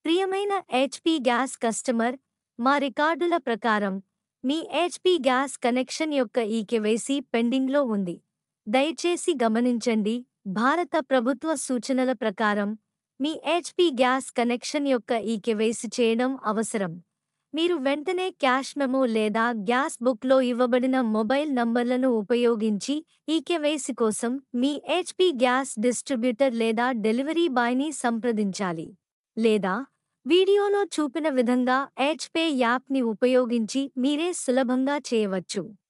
ప్రియమైన HP gas customer మా రికార్డుల ప్రకారం మీ హెచ్పీ గ్యాస్ కనెక్షన్ యొక్క ఈ కేవైసీ పెండింగ్లో ఉంది దయచేసి గమనించండి భారత ప్రభుత్వ సూచనల ప్రకారం మీ హెచ్పీ గ్యాస్ కనెక్షన్ యొక్క ఈ కేవైసీ చేయడం అవసరం మీరు వెంటనే క్యాష్ మెమో లేదా గ్యాస్ బుక్లో ఇవ్వబడిన మొబైల్ నంబర్లను ఉపయోగించి ఈ కేవైసీ కోసం మీ హెచ్పీ గ్యాస్ డిస్ట్రిబ్యూటర్ లేదా డెలివరీ బాయ్ని సంప్రదించాలి లేదా వీడియోలో చూపిన విధంగా హెచ్పే యాప్ని ఉపయోగించి మీరే సులభంగా చేయవచ్చు